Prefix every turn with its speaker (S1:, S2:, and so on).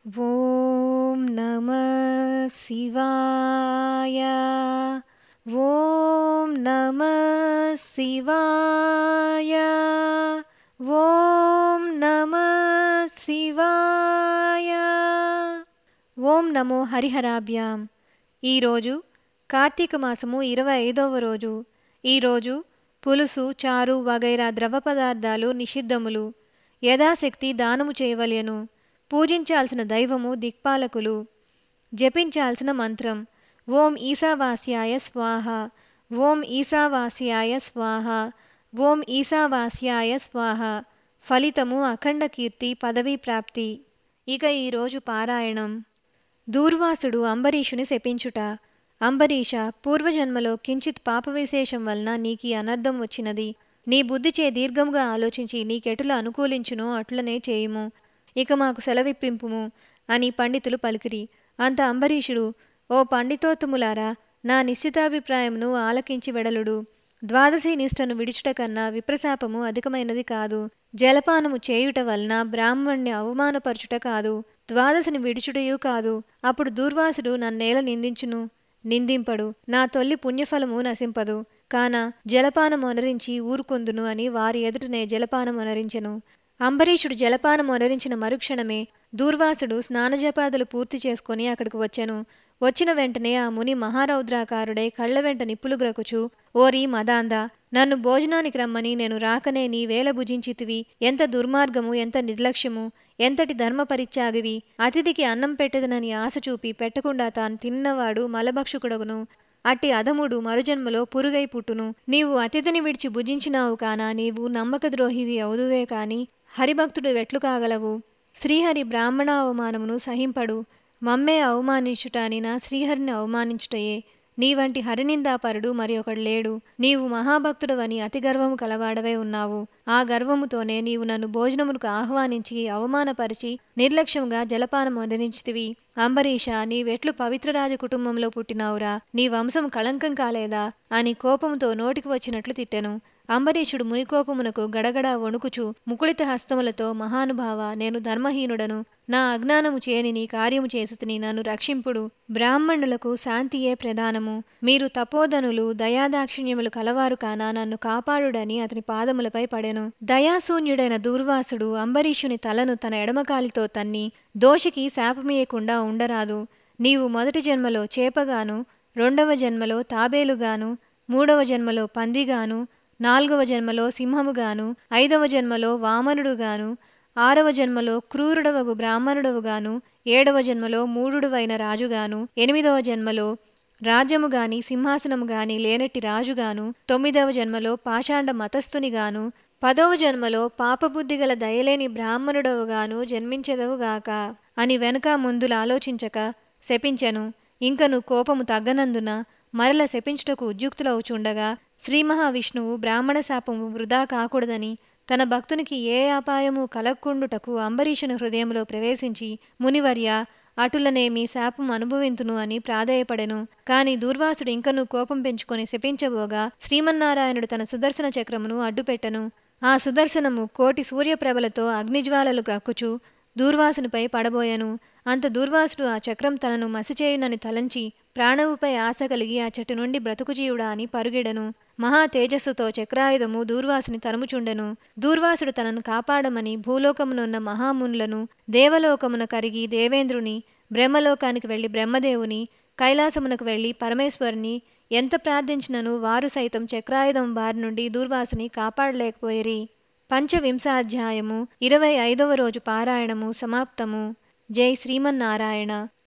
S1: ॐ नमः शिवाय ॐ नमः शिवाय ॐ नमः శివాయ ఓం నమో హరిహరాభ్యాం ఈరోజు కార్తీక మాసము ఇరవై ఐదవ రోజు ఈరోజు పులుసు చారు వగైరా ద్రవ పదార్థాలు నిషిద్ధములు యథాశక్తి దానము చేయవలెను పూజించాల్సిన దైవము దిక్పాలకులు జపించాల్సిన మంత్రం ఓం ఈశావాస్యాయ స్వాహ ఓం ఈశావాస్యాయ స్వాహ ఓం ఈశావాస్యాయ స్వాహ ఫలితము అఖండ కీర్తి పదవీ ప్రాప్తి ఇక ఈరోజు పారాయణం దూర్వాసుడు అంబరీషుని శపించుట అంబరీష పూర్వజన్మలో కించిత్ పాప విశేషం వలన నీకీ అనర్థం వచ్చినది నీ బుద్ధిచే దీర్ఘముగా ఆలోచించి నీకెటుల అనుకూలించునో అట్లనే చేయుము ఇక మాకు సెలవిప్పింపుము అని పండితులు పలికిరి అంత అంబరీషుడు ఓ పండితోత్తములారా నా నిశ్చితాభిప్రాయమును ఆలకించి వెడలుడు ద్వాదశి నిష్టను విడిచుట కన్నా విప్రశాపము అధికమైనది కాదు జలపానము చేయుట వలన బ్రాహ్మణ్ణి అవమానపరచుట కాదు ద్వాదశిని విడుచుటయూ కాదు అప్పుడు దూర్వాసుడు నన్నేల నిందించును నిందింపడు నా తొల్లి పుణ్యఫలము నశింపదు కాన జలపానమొనరించి ఊరుకొందును అని వారి ఎదుటనే జలపానమొనరించెను అంబరీషుడు జలపానమొనరించిన మరుక్షణమే దూర్వాసుడు స్నానజపాదులు పూర్తి చేసుకొని అక్కడికి వచ్చెను వచ్చిన వెంటనే ఆ ముని మహారౌద్రాకారుడై కళ్ళ వెంట నిప్పులు గ్రకుచు ఓరి మదాంద నన్ను భోజనానికి రమ్మని నేను రాకనే నీ వేల భుజించితివి ఎంత దుర్మార్గము ఎంత నిర్లక్ష్యము ఎంతటి ధర్మ పరిత్యాగివి అతిథికి అన్నం పెట్టదనని ఆశ చూపి పెట్టకుండా తాను తిన్నవాడు మలభక్షకుడగును అట్టి అధముడు మరుజన్మలో పురుగై పుట్టును నీవు అతిథిని విడిచి భుజించినావు కాన నీవు నమ్మక ద్రోహివి అవుదువే కాని హరిభక్తుడు వెట్లు కాగలవు శ్రీహరి బ్రాహ్మణ అవమానమును సహింపడు మమ్మే అవమానించుట అని నా శ్రీహరిని అవమానించుటయే నీ వంటి హరినిందాపరుడు మరి ఒకడు లేడు నీవు మహాభక్తుడవని అతి గర్వము కలవాడవే ఉన్నావు ఆ గర్వముతోనే నీవు నన్ను భోజనమునకు ఆహ్వానించి అవమానపరిచి నిర్లక్ష్యంగా జలపానం అందించితివి అంబరీష నీవెట్లు పవిత్రరాజ కుటుంబంలో పుట్టినావురా నీ వంశం కళంకం కాలేదా అని కోపంతో నోటికి వచ్చినట్లు తిట్టెను అంబరీషుడు మునికోపమునకు గడగడ వణుకుచు ముకుళిత హస్తములతో మహానుభావ నేను ధర్మహీనుడను నా అజ్ఞానము చేయని నీ కార్యము చేసుకుని నన్ను రక్షింపుడు బ్రాహ్మణులకు శాంతియే ప్రధానము మీరు తపోధనులు దయాదాక్షిణ్యములు కలవారు కాన నన్ను కాపాడుడని అతని పాదములపై పడెను దయాశూన్యుడైన దూర్వాసుడు అంబరీషుని తలను తన ఎడమకాలితో తన్ని దోషికి శాపమీయకుండా ఉండరాదు నీవు మొదటి జన్మలో చేపగాను రెండవ జన్మలో తాబేలుగాను మూడవ జన్మలో పందిగాను నాలుగవ జన్మలో సింహముగాను ఐదవ జన్మలో వామనుడుగాను ఆరవ జన్మలో క్రూరుడవగు బ్రాహ్మణుడవుగాను ఏడవ జన్మలో మూఢుడువైన రాజుగాను ఎనిమిదవ జన్మలో రాజ్యము గాని సింహాసనము గాని లేనట్టి రాజుగాను తొమ్మిదవ జన్మలో పాషాండ మతస్థునిగాను పదవ జన్మలో పాపబుద్ధి గల దయలేని బ్రాహ్మణుడవుగాను జన్మించెదవుగాక అని వెనక ముందులు ఆలోచించక శపించెను ఇంకను కోపము తగ్గనందున మరల శపించుటకు ఉద్యుక్తులవుచుండగా శ్రీ మహావిష్ణువు బ్రాహ్మణ శాపము వృధా కాకూడదని తన భక్తునికి ఏ అపాయము కలక్కుండుటకు అంబరీషుని హృదయంలో ప్రవేశించి మునివర్య అటులనే మీ శాపం అనుభవింతును అని ప్రాధేయపడెను కాని దూర్వాసుడు ఇంకనూ కోపం పెంచుకొని శపించబోగా శ్రీమన్నారాయణుడు తన సుదర్శన చక్రమును అడ్డుపెట్టెను ఆ సుదర్శనము కోటి సూర్యప్రభలతో అగ్నిజ్వాలలు క్రక్కుచు దూర్వాసునిపై పడబోయెను అంత దూర్వాసుడు ఆ చక్రం తనను మసిచేయునని తలంచి ప్రాణవుపై ఆశ కలిగి ఆ చెట్టు నుండి బ్రతుకుజీవుడా అని పరుగిడెను మహా తేజస్సుతో చక్రాయుధము దూర్వాసుని తరుముచుండెను దూర్వాసుడు తనను కాపాడమని భూలోకమునున్న మహామునులను దేవలోకమున కరిగి దేవేంద్రుని బ్రహ్మలోకానికి వెళ్లి బ్రహ్మదేవుని కైలాసమునకు వెళ్లి పరమేశ్వరుని ఎంత ప్రార్థించినను వారు సైతం చక్రాయుధం బారి నుండి దూర్వాసుని కాపాడలేకపోయిరి పంచవింశాధ్యాయము ఇరవై ఐదవ రోజు పారాయణము సమాప్తము జై శ్రీమన్నారాయణ